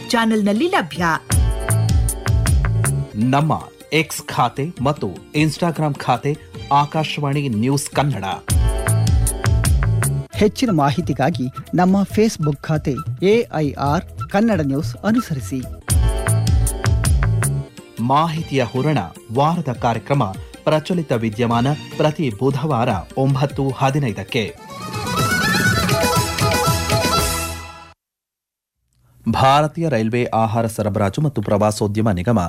ಚಾನೆಲ್ನಲ್ಲಿ ಲಭ್ಯ ನಮ್ಮ ಎಕ್ಸ್ ಖಾತೆ ಮತ್ತು ಇನ್ಸ್ಟಾಗ್ರಾಂ ಖಾತೆ ಆಕಾಶವಾಣಿ ನ್ಯೂಸ್ ಕನ್ನಡ ಹೆಚ್ಚಿನ ಮಾಹಿತಿಗಾಗಿ ನಮ್ಮ ಫೇಸ್ಬುಕ್ ಖಾತೆ ಎಐಆರ್ ಕನ್ನಡ ನ್ಯೂಸ್ ಅನುಸರಿಸಿ ಮಾಹಿತಿಯ ಹೂರಣ ವಾರದ ಕಾರ್ಯಕ್ರಮ ಪ್ರಚಲಿತ ವಿದ್ಯಮಾನ ಪ್ರತಿ ಬುಧವಾರ ಒಂಬತ್ತು ಹದಿನೈದಕ್ಕೆ ಭಾರತೀಯ ರೈಲ್ವೆ ಆಹಾರ ಸರಬರಾಜು ಮತ್ತು ಪ್ರವಾಸೋದ್ಯಮ ನಿಗಮ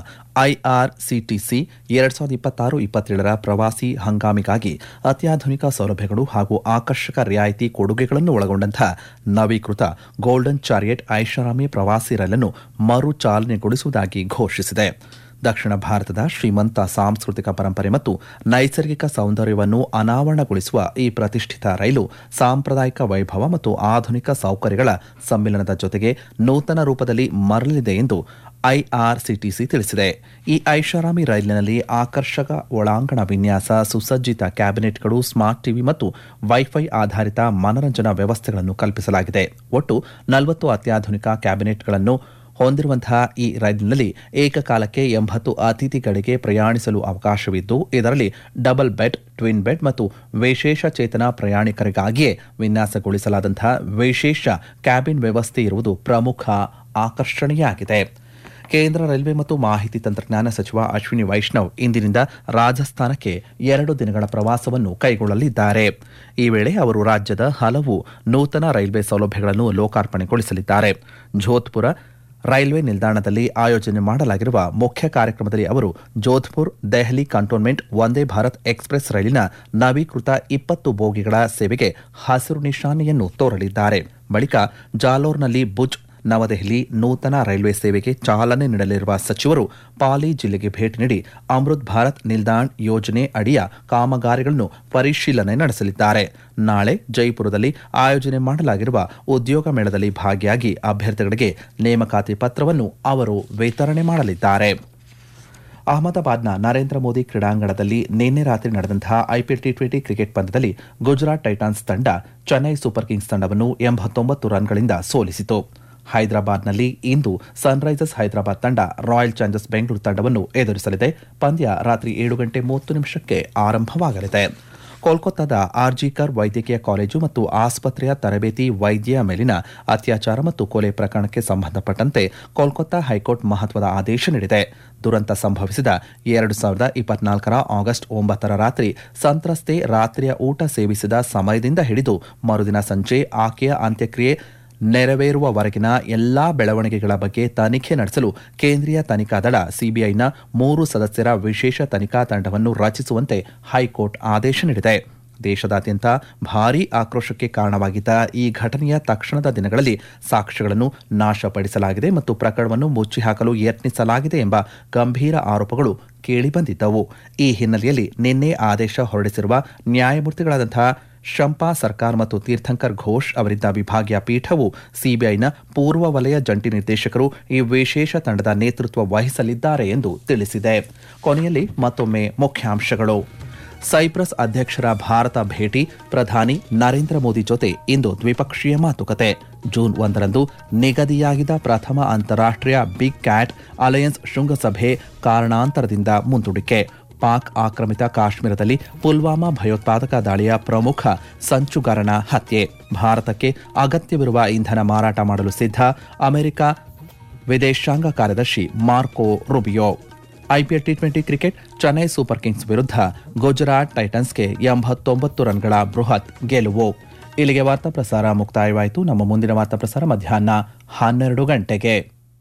ಐಆರ್ಸಿಟಿಸಿ ಎರಡ್ ಸಾವಿರದ ಇಪ್ಪತ್ತಾರು ಇಪ್ಪತ್ತೇಳರ ಪ್ರವಾಸಿ ಹಂಗಾಮಿಗಾಗಿ ಅತ್ಯಾಧುನಿಕ ಸೌಲಭ್ಯಗಳು ಹಾಗೂ ಆಕರ್ಷಕ ರಿಯಾಯಿತಿ ಕೊಡುಗೆಗಳನ್ನು ಒಳಗೊಂಡಂತಹ ನವೀಕೃತ ಗೋಲ್ಡನ್ ಚಾರಿಯಟ್ ಐಷಾರಾಮಿ ಪ್ರವಾಸಿ ರೈಲನ್ನು ಮರು ಚಾಲನೆಗೊಳಿಸುವುದಾಗಿ ಘೋಷಿಸಿದೆ ದಕ್ಷಿಣ ಭಾರತದ ಶ್ರೀಮಂತ ಸಾಂಸ್ಕೃತಿಕ ಪರಂಪರೆ ಮತ್ತು ನೈಸರ್ಗಿಕ ಸೌಂದರ್ಯವನ್ನು ಅನಾವರಣಗೊಳಿಸುವ ಈ ಪ್ರತಿಷ್ಠಿತ ರೈಲು ಸಾಂಪ್ರದಾಯಿಕ ವೈಭವ ಮತ್ತು ಆಧುನಿಕ ಸೌಕರ್ಯಗಳ ಸಮ್ಮಿಲನದ ಜೊತೆಗೆ ನೂತನ ರೂಪದಲ್ಲಿ ಮರಳಿದೆ ಎಂದು ಐಆರ್ಸಿಟಿಸಿ ತಿಳಿಸಿದೆ ಈ ಐಷಾರಾಮಿ ರೈಲಿನಲ್ಲಿ ಆಕರ್ಷಕ ಒಳಾಂಗಣ ವಿನ್ಯಾಸ ಸುಸಜ್ಜಿತ ಕ್ಯಾಬಿನೆಟ್ಗಳು ಸ್ಮಾರ್ಟ್ ಟಿವಿ ಮತ್ತು ವೈಫೈ ಆಧಾರಿತ ಮನರಂಜನಾ ವ್ಯವಸ್ಥೆಗಳನ್ನು ಕಲ್ಪಿಸಲಾಗಿದೆ ಒಟ್ಟು ನಲವತ್ತು ಅತ್ಯಾಧುನಿಕ ಕ್ಯಾಬಿನೆಟ್ಗಳನ್ನು ಹೊಂದಿರುವಂತಹ ಈ ರೈಲಿನಲ್ಲಿ ಏಕಕಾಲಕ್ಕೆ ಎಂಬತ್ತು ಅತಿಥಿಗಳಿಗೆ ಪ್ರಯಾಣಿಸಲು ಅವಕಾಶವಿದ್ದು ಇದರಲ್ಲಿ ಡಬಲ್ ಬೆಡ್ ಟ್ವಿನ್ ಬೆಡ್ ಮತ್ತು ವಿಶೇಷ ಚೇತನ ಪ್ರಯಾಣಿಕರಿಗಾಗಿಯೇ ವಿನ್ಯಾಸಗೊಳಿಸಲಾದಂತಹ ವಿಶೇಷ ಕ್ಯಾಬಿನ್ ವ್ಯವಸ್ಥೆ ಇರುವುದು ಪ್ರಮುಖ ಆಕರ್ಷಣೆಯಾಗಿದೆ ಕೇಂದ್ರ ರೈಲ್ವೆ ಮತ್ತು ಮಾಹಿತಿ ತಂತ್ರಜ್ಞಾನ ಸಚಿವ ಅಶ್ವಿನಿ ವೈಷ್ಣವ್ ಇಂದಿನಿಂದ ರಾಜಸ್ಥಾನಕ್ಕೆ ಎರಡು ದಿನಗಳ ಪ್ರವಾಸವನ್ನು ಕೈಗೊಳ್ಳಲಿದ್ದಾರೆ ಈ ವೇಳೆ ಅವರು ರಾಜ್ಯದ ಹಲವು ನೂತನ ರೈಲ್ವೆ ಸೌಲಭ್ಯಗಳನ್ನು ಲೋಕಾರ್ಪಣೆಗೊಳಿಸಲಿದ್ದಾರೆ ಜೋಧ್ಪುರ ರೈಲ್ವೆ ನಿಲ್ದಾಣದಲ್ಲಿ ಆಯೋಜನೆ ಮಾಡಲಾಗಿರುವ ಮುಖ್ಯ ಕಾರ್ಯಕ್ರಮದಲ್ಲಿ ಅವರು ಜೋಧ್ಪುರ್ ದೆಹಲಿ ಕಂಟೋನ್ಮೆಂಟ್ ವಂದೇ ಭಾರತ್ ಎಕ್ಸ್ಪ್ರೆಸ್ ರೈಲಿನ ನವೀಕೃತ ಇಪ್ಪತ್ತು ಬೋಗಿಗಳ ಸೇವೆಗೆ ಹಸಿರು ನಿಶಾನೆಯನ್ನು ತೋರಲಿದ್ದಾರೆ ಬಳಿಕ ಜಾಲೋರ್ನಲ್ಲಿ ಭುಜ್ ನವದೆಹಲಿ ನೂತನ ರೈಲ್ವೆ ಸೇವೆಗೆ ಚಾಲನೆ ನೀಡಲಿರುವ ಸಚಿವರು ಪಾಲಿ ಜಿಲ್ಲೆಗೆ ಭೇಟಿ ನೀಡಿ ಅಮೃತ್ ಭಾರತ್ ನಿಲ್ದಾಣ್ ಯೋಜನೆ ಅಡಿಯ ಕಾಮಗಾರಿಗಳನ್ನು ಪರಿಶೀಲನೆ ನಡೆಸಲಿದ್ದಾರೆ ನಾಳೆ ಜೈಪುರದಲ್ಲಿ ಆಯೋಜನೆ ಮಾಡಲಾಗಿರುವ ಉದ್ಯೋಗ ಮೇಳದಲ್ಲಿ ಭಾಗಿಯಾಗಿ ಅಭ್ಯರ್ಥಿಗಳಿಗೆ ನೇಮಕಾತಿ ಪತ್ರವನ್ನು ಅವರು ವಿತರಣೆ ಮಾಡಲಿದ್ದಾರೆ ಅಹಮದಾಬಾದ್ನ ನರೇಂದ್ರ ಮೋದಿ ಕ್ರೀಡಾಂಗಣದಲ್ಲಿ ನಿನ್ನೆ ರಾತ್ರಿ ನಡೆದಂತಹ ಐಪಿಎಲ್ ಟಿ ಟ್ವೆಂಟಿ ಕ್ರಿಕೆಟ್ ಪಂದ್ಯದಲ್ಲಿ ಗುಜರಾತ್ ಟೈಟಾನ್ಸ್ ತಂಡ ಚೆನ್ನೈ ಸೂಪರ್ ಕಿಂಗ್ಸ್ ತಂಡವನ್ನು ಎಂಬತ್ತೊಂಬತ್ತು ರನ್ಗಳಿಂದ ಸೋಲಿಸಿತು ಹೈದರಾಬಾದ್ನಲ್ಲಿ ಇಂದು ಸನ್ರೈಸರ್ಸ್ ಹೈದರಾಬಾದ್ ತಂಡ ರಾಯಲ್ ಚಾಲೆಂಜರ್ಸ್ ಬೆಂಗಳೂರು ತಂಡವನ್ನು ಎದುರಿಸಲಿದೆ ಪಂದ್ಯ ರಾತ್ರಿ ಏಳು ಗಂಟೆ ಮೂವತ್ತು ನಿಮಿಷಕ್ಕೆ ಆರಂಭವಾಗಲಿದೆ ಕೋಲ್ಕತ್ತಾದ ಆರ್ಜಿಕರ್ ವೈದ್ಯಕೀಯ ಕಾಲೇಜು ಮತ್ತು ಆಸ್ಪತ್ರೆಯ ತರಬೇತಿ ವೈದ್ಯೆಯ ಮೇಲಿನ ಅತ್ಯಾಚಾರ ಮತ್ತು ಕೊಲೆ ಪ್ರಕರಣಕ್ಕೆ ಸಂಬಂಧಪಟ್ಟಂತೆ ಕೋಲ್ಕತ್ತಾ ಹೈಕೋರ್ಟ್ ಮಹತ್ವದ ಆದೇಶ ನೀಡಿದೆ ದುರಂತ ಸಂಭವಿಸಿದ ಎರಡು ಸಾವಿರದ ಇಪ್ಪತ್ನಾಲ್ಕರ ಆಗಸ್ಟ್ ಒಂಬತ್ತರ ರಾತ್ರಿ ಸಂತ್ರಸ್ತೆ ರಾತ್ರಿಯ ಊಟ ಸೇವಿಸಿದ ಸಮಯದಿಂದ ಹಿಡಿದು ಮರುದಿನ ಸಂಜೆ ಆಕೆಯ ಅಂತ್ಯಕ್ರಿಯೆ ನೆರವೇರುವವರೆಗಿನ ಎಲ್ಲಾ ಬೆಳವಣಿಗೆಗಳ ಬಗ್ಗೆ ತನಿಖೆ ನಡೆಸಲು ಕೇಂದ್ರೀಯ ತನಿಖಾ ದಳ ಸಿಬಿಐನ ಮೂರು ಸದಸ್ಯರ ವಿಶೇಷ ತನಿಖಾ ತಂಡವನ್ನು ರಚಿಸುವಂತೆ ಹೈಕೋರ್ಟ್ ಆದೇಶ ನೀಡಿದೆ ದೇಶದಾದ್ಯಂತ ಭಾರೀ ಆಕ್ರೋಶಕ್ಕೆ ಕಾರಣವಾಗಿದ್ದ ಈ ಘಟನೆಯ ತಕ್ಷಣದ ದಿನಗಳಲ್ಲಿ ಸಾಕ್ಷ್ಯಗಳನ್ನು ನಾಶಪಡಿಸಲಾಗಿದೆ ಮತ್ತು ಪ್ರಕರಣವನ್ನು ಮುಚ್ಚಿಹಾಕಲು ಯತ್ನಿಸಲಾಗಿದೆ ಎಂಬ ಗಂಭೀರ ಆರೋಪಗಳು ಕೇಳಿಬಂದಿದ್ದವು ಈ ಹಿನ್ನೆಲೆಯಲ್ಲಿ ನಿನ್ನೆ ಆದೇಶ ಹೊರಡಿಸಿರುವ ನ್ಯಾಯಮೂರ್ತಿಗಳಾದಂತಹ ಶಂಪಾ ಸರ್ಕಾರ್ ಮತ್ತು ತೀರ್ಥಂಕರ್ ಘೋಷ್ ಅವರಿದ್ದ ವಿಭಾಗೀಯ ಪೀಠವು ಸಿಬಿಐನ ಪೂರ್ವ ವಲಯ ಜಂಟಿ ನಿರ್ದೇಶಕರು ಈ ವಿಶೇಷ ತಂಡದ ನೇತೃತ್ವ ವಹಿಸಲಿದ್ದಾರೆ ಎಂದು ತಿಳಿಸಿದೆ ಕೊನೆಯಲ್ಲಿ ಮತ್ತೊಮ್ಮೆ ಮುಖ್ಯಾಂಶಗಳು ಸೈಪ್ರಸ್ ಅಧ್ಯಕ್ಷರ ಭಾರತ ಭೇಟಿ ಪ್ರಧಾನಿ ನರೇಂದ್ರ ಮೋದಿ ಜೊತೆ ಇಂದು ದ್ವಿಪಕ್ಷೀಯ ಮಾತುಕತೆ ಜೂನ್ ಒಂದರಂದು ನಿಗದಿಯಾಗಿದ್ದ ಪ್ರಥಮ ಅಂತಾರಾಷ್ಟ್ರೀಯ ಬಿಗ್ ಕ್ಯಾಟ್ ಅಲಯನ್ಸ್ ಶೃಂಗಸಭೆ ಕಾರಣಾಂತರದಿಂದ ಮುಂದೂಡಿಕೆ ಪಾಕ್ ಆಕ್ರಮಿತ ಕಾಶ್ಮೀರದಲ್ಲಿ ಪುಲ್ವಾಮಾ ಭಯೋತ್ಪಾದಕ ದಾಳಿಯ ಪ್ರಮುಖ ಸಂಚುಗಾರನ ಹತ್ಯೆ ಭಾರತಕ್ಕೆ ಅಗತ್ಯವಿರುವ ಇಂಧನ ಮಾರಾಟ ಮಾಡಲು ಸಿದ್ಧ ಅಮೆರಿಕ ವಿದೇಶಾಂಗ ಕಾರ್ಯದರ್ಶಿ Marco Rubio IPL T twenty cricket Chennai super kings ವಿರುದ್ಧ ಗುಜರಾತ್ ಟೈಟನ್ಸ್ಗೆ ಎಂಬತ್ತೊಂಬತ್ತು ರನ್ಗಳ ಬೃಹತ್ ಗೆಲುವು ಇಲ್ಲಿಗೆ ವಾರ್ತಾ ಪ್ರಸಾರ ಮುಕ್ತಾಯವಾಯಿತು ನಮ್ಮ ಮುಂದಿನ ವಾರ್ತಾ ಪ್ರಸಾರ ಮಧ್ಯಾಹ್ನ ಹನ್ನೆರಡು ಗಂಟೆಗೆ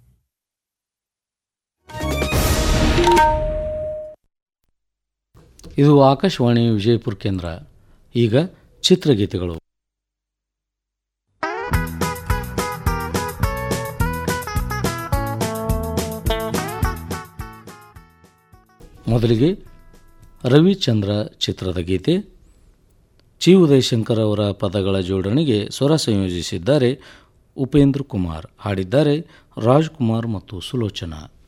ಇದು ಆಕಾಶವಾಣಿ ವಿಜಯಪುರ ಕೇಂದ್ರ ಈಗ ಚಿತ್ರಗೀತೆಗಳು ಮೊದಲಿಗೆ ರವಿಚಂದ್ರ ಚಿತ್ರದ ಗೀತೆ ಚಿ ಉದಯಶಂಕರ್ ಅವರ ಪದಗಳ ಜೋಡಣೆಗೆ ಸ್ವರ ಸಂಯೋಜಿಸಿದ್ದಾರೆ ಉಪೇಂದ್ರ ಕುಮಾರ್ ಹಾಡಿದ್ದಾರೆ ರಾಜ್ಕುಮಾರ್ ಮತ್ತು ಸುಲೋಚನಾ